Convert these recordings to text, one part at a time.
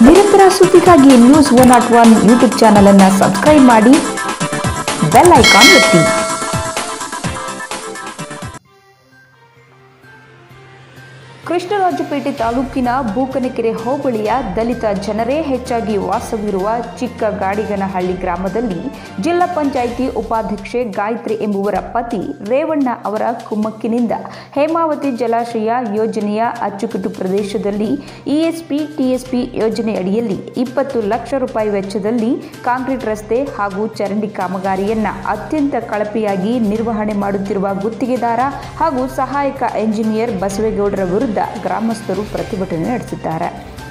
ನಿರಂತರ ಸುದ್ದಿಗಾಗಿ news one not one YouTube channel ಅನ್ನು ಸಬ್ಸ್ಕ್ರೈಬ್ ಮಾಡಿ ಬೆಲ್ ಐಕಾನ್ ಒತ್ತಿ ಕೃಷ್ಣರಾಜಪೇಟೆ ತಾಲೂಕಿನ ಬೂಕನಕೆರೆ ಹೋಬಳಿಯ ದಲಿತ ಜನರೇ ಹೆಚ್ಚಾಗಿ ವಾಸವಿರುವ ಚಿಕ್ಕ ಗಾಡಿಗನಹಳ್ಳಿ ಗ್ರಾಮದಲ್ಲಿ ಜಿಲ್ಲಾ ಪಂಚಾಯಿತಿ ಉಪಾಧ್ಯಕ್ಷೆ ಗಾಯತ್ರಿ ಎಂಬುವರ ಪತಿ ರೇವಣ್ಣ ಅವರ ಕುಮ್ಮಕ್ಕಿನಿಂದ ಹೇಮಾವತಿ ಜಲಾಶಯ ಯೋಜನೆಯ ಅಚ್ಚುಕಟ್ಟು ಪ್ರದೇಶದಲ್ಲಿ ಇಎಸ್ಪಿ ಟಿಎಸ್ಪಿ ಯೋಜನೆಯಡಿಯಲ್ಲಿ ಇಪ್ಪತ್ತು ಲಕ್ಷ ರೂಪಾಯಿ ವೆಚ್ಚದಲ್ಲಿ ಕಾಂಕ್ರೀಟ್ ರಸ್ತೆ ಹಾಗೂ ಚರಂಡಿ ಕಾಮಗಾರಿಯನ್ನ ಅತ್ಯಂತ ಕಳಪೆಯಾಗಿ ನಿರ್ವಹಣೆ ಮಾಡುತ್ತಿರುವ ಗುತ್ತಿಗೆದಾರ ಹಾಗೂ ಸಹಾಯಕ ಎಂಜಿನಿಯರ್ ಬಸವೇಗೌಡರ ವಿರುದ್ಧ ಗ್ರಾಮಸ್ಥರು ಪ್ರತಿಭಟನೆ ನಡೆಸಿದ್ದಾರೆ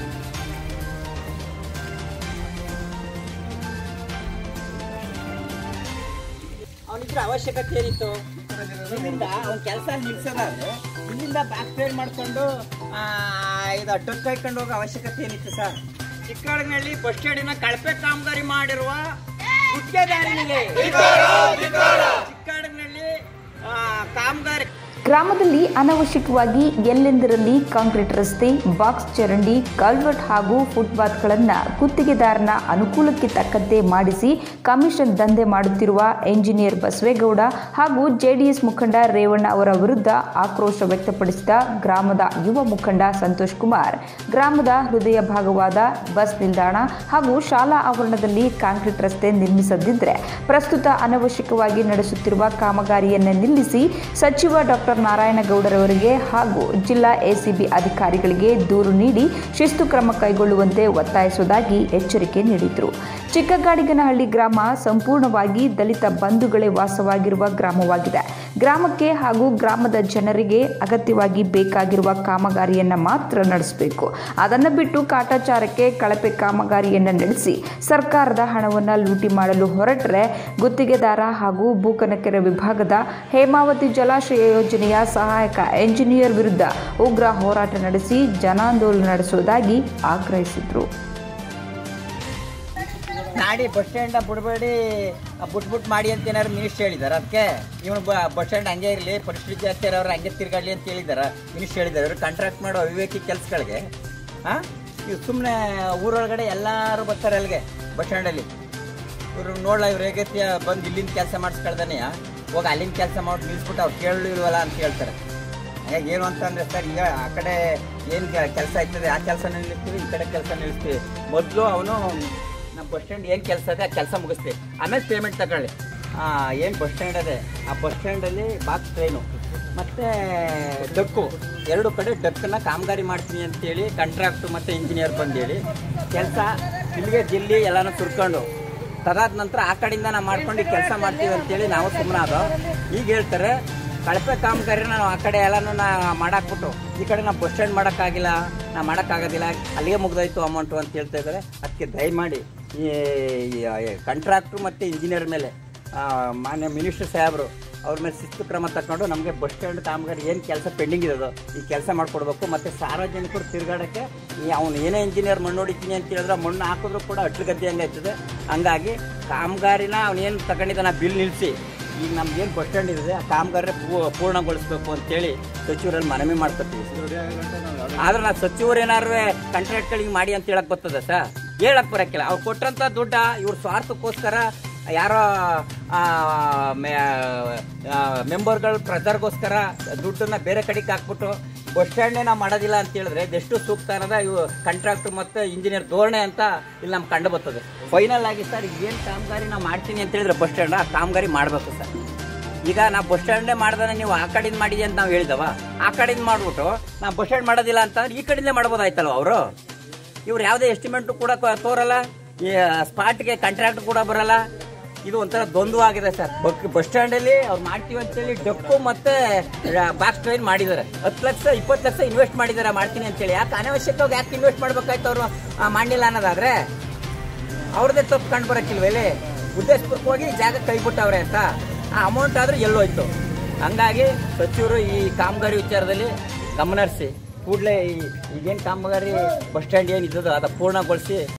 ಅವನಿದ್ರ ಅವಶ್ಯಕತೆ ಏನಿತ್ತು ಇಲ್ಲಿಂದ ಅವ್ನ ಕೆಲಸ ನಿಲ್ಸೋದಾದ್ರೆ ಇಲ್ಲಿಂದ ಬ್ಯಾಕ್ ಸೈಡ್ ಮಾಡ್ಕೊಂಡು ಆ, ಇದು ಅಡ್ಡಕ್ಕೆ ಹಾಕೊಂಡು ಹೋಗೋ ಅವಶ್ಯಕತೆ ಏನಿತ್ತು ಸರ್ ಚಿಕ್ಕಡಗಿನಲ್ಲಿ ಬಸ್ ಸ್ಟ್ಯಾಂಡಿನ ಕಳಪೆ ಕಾಮಗಾರಿ ಮಾಡಿರುವ ಗುತ್ತಿಗೆದಾರನಿಗೆ ಚಿಕ್ಕಡಗಿನಲ್ಲಿ ಕಾಮಗಾರಿ ಗ್ರಾಮದಲ್ಲಿ ಅನವಶ್ಯಕವಾಗಿ ಎಲ್ಲೆಂದರಲ್ಲಿ ಕಾಂಕ್ರೀಟ್ ರಸ್ತೆ ಬಾಕ್ಸ್ ಚರಂಡಿ ಕಲ್ವರ್ಟ್ ಹಾಗೂ ಫುಟ್ಪಾತ್ಗಳನ್ನು ಗುತ್ತಿಗೆದಾರನ ಅನುಕೂಲಕ್ಕೆ ತಕ್ಕಂತೆ ಮಾಡಿಸಿ ಕಮಿಷನ್ ದಂಧೆ ಮಾಡುತ್ತಿರುವ ಎಂಜಿನಿಯರ್ ಬಸವೇಗೌಡ ಹಾಗೂ ಜೆಡಿಎಸ್ ಮುಖಂಡ ರೇವಣ್ಣ ಅವರ ವಿರುದ್ಧ ಆಕ್ರೋಶ ವ್ಯಕ್ತಪಡಿಸಿದ ಗ್ರಾಮದ ಯುವ ಮುಖಂಡ ಸಂತೋಷ್ ಕುಮಾರ್ ಗ್ರಾಮದ ಹೃದಯ ಭಾಗವಾದ ಬಸ್ ನಿಲ್ದಾಣ ಹಾಗೂ ಶಾಲಾ ಆವರಣದಲ್ಲಿ ಕಾಂಕ್ರೀಟ್ ರಸ್ತೆ ನಿರ್ಮಿಸದಿದ್ದರೆ ಪ್ರಸ್ತುತ ಅನವಶ್ಯಕವಾಗಿ ನಡೆಸುತ್ತಿರುವ ಕಾಮಗಾರಿಯನ್ನು ನಿಲ್ಲಿಸಿ ಸಚಿವ ಡಾಕ್ಟರ್ ನಾರಾಯಣಗೌಡರವರಿಗೆ ಹಾಗೂ ಜಿಲ್ಲಾ ಎಸಿಬಿ ಅಧಿಕಾರಿಗಳಿಗೆ ದೂರು ನೀಡಿ ಶಿಸ್ತು ಕ್ರಮ ಕೈಗೊಳ್ಳುವಂತೆ ಒತ್ತಾಯಿಸುವುದಾಗಿ ಎಚ್ಚರಿಕೆ ನೀಡಿದರು ಚಿಕ್ಕಗಾಡಿಗನಹಳ್ಳಿ ಗ್ರಾಮ ಸಂಪೂರ್ಣವಾಗಿ ದಲಿತ ಬಂಧುಗಳೇ ವಾಸವಾಗಿರುವ ಗ್ರಾಮವಾಗಿದೆ ಗ್ರಾಮಕ್ಕೆ ಹಾಗೂ ಗ್ರಾಮದ ಜನರಿಗೆ ಅಗತ್ಯವಾಗಿ ಬೇಕಾಗಿರುವ ಕಾಮಗಾರಿಯನ್ನು ಮಾತ್ರ ನಡೆಸಬೇಕು ಅದನ್ನು ಬಿಟ್ಟು ಕಾಟಾಚಾರಕ್ಕೆ ಕಳಪೆ ಕಾಮಗಾರಿಯನ್ನು ನಡೆಸಿ ಸರ್ಕಾರದ ಹಣವನ್ನು ಲೂಟಿ ಮಾಡಲು ಹೊರಟರೆ ಗುತ್ತಿಗೆದಾರ ಹಾಗೂ ಬೂಕನಕೆರೆ ವಿಭಾಗದ ಹೇಮಾವತಿ ಜಲಾಶಯ ಯೋಜನೆಯ ಸಹಾಯಕ ಎಂಜಿನಿಯರ್ ವಿರುದ್ಧ ಉಗ್ರ ಹೋರಾಟ ನಡೆಸಿ ಜನಾಂದೋಲನ ನಡೆಸುವುದಾಗಿ ಆಗ್ರಹಿಸಿದರು ನಾಡಿ ಬಸ್ ಸ್ಟ್ಯಾಂಡ್ ಬಿಡಬೇಡಿ ಬಿಟ್ಬಿಟ್ಟು ಮಾಡಿ ಅಂತ ಏನಾದ್ರು ಮಿನಿಸ್ಟರ್ ಹೇಳಿದಾರೆ ಅದಕ್ಕೆ ಇವನು ಬಸ್ ಸ್ಟ್ಯಾಂಡ್ ಹಂಗೆ ಇರಲಿ ಪರಿಸ್ಥಿತಿ ಜಾಸ್ತಿ ಇರೋರು ಹಂಗೆ ತಿರ್ಗಾಡ್ಲಿ ಅಂತ ಹೇಳಿದಾರೆ ಮಿನಿಸ್ಟರ್ ಹೇಳಿದಾರೆ ಇವ್ರು ಕಾಂಟ್ರಾಕ್ಟ್ ಮಾಡೋ ಅವಿವೇಕಿ ಕೆಲಸಗಳಿಗೆ ಹಾಂ ಇವು ಸುಮ್ಮನೆ ಊರೊಳಗಡೆ ಎಲ್ಲರೂ ಬರ್ತಾರೆ ಅಲ್ಲಿಗೆ ಬಸ್ ಸ್ಟ್ಯಾಂಡಲ್ಲಿ ಇವ್ರು ನೋಡ್ಲ ಇವ್ರು ಹೇಗೆ ಬಂದು ಇಲ್ಲಿಂದ ಕೆಲಸ ಮಾಡಿಸ್ಕೊಳ್ದಾನೆ ಹೋಗಿ ಅಲ್ಲಿಂದ ಕೆಲಸ ಮಾಡಿ ನಿಲ್ಸ್ಬಿಟ್ಟು ಅವ್ರು ಕೇಳಲಿಲ್ವಲ್ಲ ಅಂತ ಹೇಳ್ತಾರೆ ಹಾಗಾಗಿ ಏನು ಅಂತಂದ್ರೆ ಸರ್ ಈಗ ಆ ಕಡೆ ಏನು ಕೆಲಸ ಆಯ್ತದೆ ಆ ಕೆಲಸ ನಿಲ್ಲಿಸ್ತೀವಿ ಈ ಕಡೆ ಕೆಲಸ ನಿಲ್ಲಿಸ್ತೀವಿ ಮೊದಲು ಅವನು ನಮ್ಮ ಬಸ್ ಸ್ಟ್ಯಾಂಡ್ ಏನು ಕೆಲಸ ಇದೆ ಆ ಕೆಲಸ ಮುಗಿಸ್ತೀವಿ ಆಮೇಲೆ ಪೇಮೆಂಟ್ ತಗೊಳ್ಳಿ ಏನು ಬಸ್ ಸ್ಟ್ಯಾಂಡ್ ಅದೇ ಆ ಬಸ್ ಸ್ಟ್ಯಾಂಡಲ್ಲಿ ಬಾಕ್ಸ್ ಟ್ರೈನು ಮತ್ತು ಡಕ್ಕು ಎರಡು ಕಡೆ ಡಕ್ಕನ್ನ ಕಾಮಗಾರಿ ಮಾಡ್ತೀನಿ ಅಂತೇಳಿ ಕಾಂಟ್ರಾಕ್ಟು ಮತ್ತು ಇಂಜಿನಿಯರ್ ಬಂದೇಳಿ ಕೆಲಸ ಇಲ್ಲಿಗೆ ಜಿಲ್ಲಿ ಎಲ್ಲನೂ ಸುರ್ಕೊಂಡು ತದಾದ ನಂತರ ಆ ಕಡೆಯಿಂದ ನಾವು ಮಾಡ್ಕೊಂಡು ಕೆಲಸ ಮಾಡ್ತೀವಿ ಅಂತೇಳಿ ನಾವು ಸುಮ್ಮನೆ ಅದು ಈಗ ಹೇಳ್ತಾರೆ ಕಳಪೆ ಕಾಮಗಾರಿನ ನಾವು ಆ ಕಡೆ ಎಲ್ಲನೂ ನಾ ಮಾಡಾಕ್ಬಿಟ್ಟು ಈ ಕಡೆ ನಾವು ಬಸ್ ಸ್ಟ್ಯಾಂಡ್ ಮಾಡೋಕ್ಕಾಗಿಲ್ಲ ನಾ ಮಾಡೋಕ್ಕಾಗೋದಿಲ್ಲ ಅಲ್ಲಿಗೆ ಮುಗ್ದೋಯ್ತು ಅಮೌಂಟು ಅಂತ ಹೇಳ್ತಾ ಇದ್ದಾರೆ ಅದಕ್ಕೆ ದಯಮಾಡಿ ಈ ಕಾಂಟ್ರಾಕ್ಟ್ರು ಮತ್ತು ಇಂಜಿನಿಯರ್ ಮೇಲೆ ಆ, ಮಾನ್ಯ ಮಿನಿಸ್ಟರ್ ಸಾಹೇಬರು ಅವ್ರ ಮೇಲೆ ಶಿಸ್ತು ಕ್ರಮ ತಗೊಂಡು ನಮಗೆ ಬಸ್ ಸ್ಟ್ಯಾಂಡ್ ಕಾಮಗಾರಿ ಏನು ಕೆಲಸ ಪೆಂಡಿಂಗ್ ಇರೋದು ಈ ಕೆಲಸ ಮಾಡಿಕೊಡ್ಬೇಕು ಮತ್ತು ಸಾರ್ವಜನಿಕರು ತಿರುಗಾಡೋಕ್ಕೆ ಈ ಅವ್ನು ಏನೇ ಇಂಜಿನಿಯರ್ ಮಣ್ಣು ಹೊಡಿತೀನಿ ಅಂತ ಹೇಳಿದ್ರೆ ಮಣ್ಣು ಹಾಕಿದ್ರು ಕೂಡ ಅಟ್ಲು ಗದ್ದೆ ಹಂಗೆ ಆಯ್ತದೆ ಹಂಗಾಗಿ ಕಾಮಗಾರಿನ ಅವನೇನು ತಗೊಂಡಿದ್ದಾನೆ ಆ ಬಿಲ್ ನಿಲ್ಲಿಸಿ ಈಗ ನಮ್ಗೇನು ಬಸ್ ಸ್ಟ್ಯಾಂಡ್ ಇದೆ ಆ ಕಾಮಗಾರಿ ಪೂ- ಪೂರ್ಣಗೊಳಿಸ್ಬೇಕು ಅಂತೇಳಿ ಸಚಿವರಲ್ಲಿ ಮನವಿ ಮಾಡ್ಕೊತೀವಿ ಆದ್ರೆ ನಾವು ಸಚಿವರು ಏನಾರು ಕಾಂಟ್ರಾಕ್ಟ್ಗಳಿಗೆ ಮಾಡಿ ಅಂತ ಹೇಳಕ್ ಬರ್ತದೆ ಸರ್ ಹೇಳಕ್ ಬರಕ್ಕಿಲ್ಲ ಅವ್ರು ಕೊಟ್ಟಂತ ದುಡ್ಡ ಇವ್ರ ಸ್ವಾರ್ಥಕ್ಕೋಸ್ಕರ ಯಾರೋ ಆ, ಮೆ- ಆ, ಮೆಂಬರ್ಗಳು ಪ್ರಜರ್ಗೋಸ್ಕರ ದುಡ್ಡನ್ನ ಬೇರೆ ಕಡೆಗೆ ಹಾಕ್ಬಿಟ್ಟು ಬಸ್ ಸ್ಟ್ಯಾಂಡೇ ನಾವು ಮಾಡೋದಿಲ್ಲ ಅಂತ ಹೇಳಿದ್ರೆ ಇದೆಷ್ಟು ಸೂಕ್ತ ಅನ್ನೋದ ಇವು ಕಾಂಟ್ರಾಕ್ಟರ್ ಮತ್ತು ಇಂಜಿನಿಯರ್ ಧೋರಣೆ ಅಂತ ಇಲ್ಲಿ ನಮ್ಗೆ ಕಂಡು ಬರ್ತದೆ ಫೈನಲ್ ಆಗಿ ಸರ್ ಏನು ಕಾಮಗಾರಿ ನಾವು ಮಾಡ್ತೀನಿ ಅಂತ ಹೇಳಿದ್ರೆ ಬಸ್ ಸ್ಟ್ಯಾಂಡ್ ಆ ಕಾಮಗಾರಿ ಮಾಡಬೇಕು ಸರ್ ಈಗ ನಾವು ಬಸ್ ಸ್ಟ್ಯಾಂಡೇ ಮಾಡ್ದಾನೆ ನೀವು ಆ ಕಡೆಯಿಂದ ಮಾಡಿದೆ ಅಂತ ನಾವು ಹೇಳಿದವ ಆ ಕಡೆಯಿಂದ ಮಾಡ್ಬಿಟ್ಟು ನಾವು ಬಸ್ ಸ್ಟ್ಯಾಂಡ್ ಮಾಡೋದಿಲ್ಲ ಅಂತಂದ್ರೆ ಈ ಕಡೆಯಿಂದಲೇ ಮಾಡ್ಬೋದಾಯ್ತಲ್ವ ಅವರು ಇವ್ರು ಯಾವುದೇ ಎಸ್ಟಿಮೇಟು ಕೂಡ ಕೊ- ತೋರಲ್ಲ ಈ ಸ್ಪಾಟ್ಗೆ ಕಾಂಟ್ರಾಕ್ಟ್ ಕೂಡ ಬರಲ್ಲ ಇದು ಒಂಥರ ದ್ವಂದ್ವ ಆಗಿದೆ ಸರ್ ಬಸ್ ಸ್ಟ್ಯಾಂಡಲ್ಲಿ ಅವ್ರು ಮಾಡ್ತೀವಿ ಅಂತೇಳಿ ಡಕ್ಕು ಮತ್ತೆ ಬಾಕ್ಸ್ ಟ್ರೈನ್ ಮಾಡಿದ್ದಾರೆ ಹತ್ತು ಲಕ್ಷ ಇಪ್ಪತ್ತು ಲಕ್ಷ ಇನ್ವೆಸ್ಟ್ ಮಾಡಿದ್ದಾರೆ ಮಾಡ್ತೀನಿ ಅಂತೇಳಿ ಯಾಕೆ ಅನಾವಶ್ಯಕವಾಗಿ ಯಾಕೆ ಇನ್ವೆಸ್ಟ್ ಮಾಡ್ಬೇಕಾಯ್ತು ಅವರು ಮಾಡಲಿಲ್ಲ ಅನ್ನೋದಾದ್ರೆ ಅವ್ರದ್ದೇ ತಪ್ಪು ಕಂಡು ಬರಕ್ಕಿಲ್ವೇಲಿ ಉದ್ದೇಶಪೂರ್ವಕವಾಗಿ ಈ ಜಾಗ ಕೈಬಿಟ್ಟವ್ರೆ ಅಂತ ಆ ಅಮೌಂಟ್ ಆದ್ರೆ ಎಲ್ಲೋಯ್ತು ಹಂಗಾಗಿ ಸಚಿವರು ಈ ಕಾಮಗಾರಿ ವಿಚಾರದಲ್ಲಿ ಗಮನ ಹರಿಸಿ ಕೂಡಲೇ ಈಗೇನು ಕಾಮಗಾರಿ ಬಸ್ ಸ್ಟ್ಯಾಂಡ್ ಏನಿದ್ದದೋ ಅದನ್ನು ಪೂರ್ಣಗೊಳಿಸಿ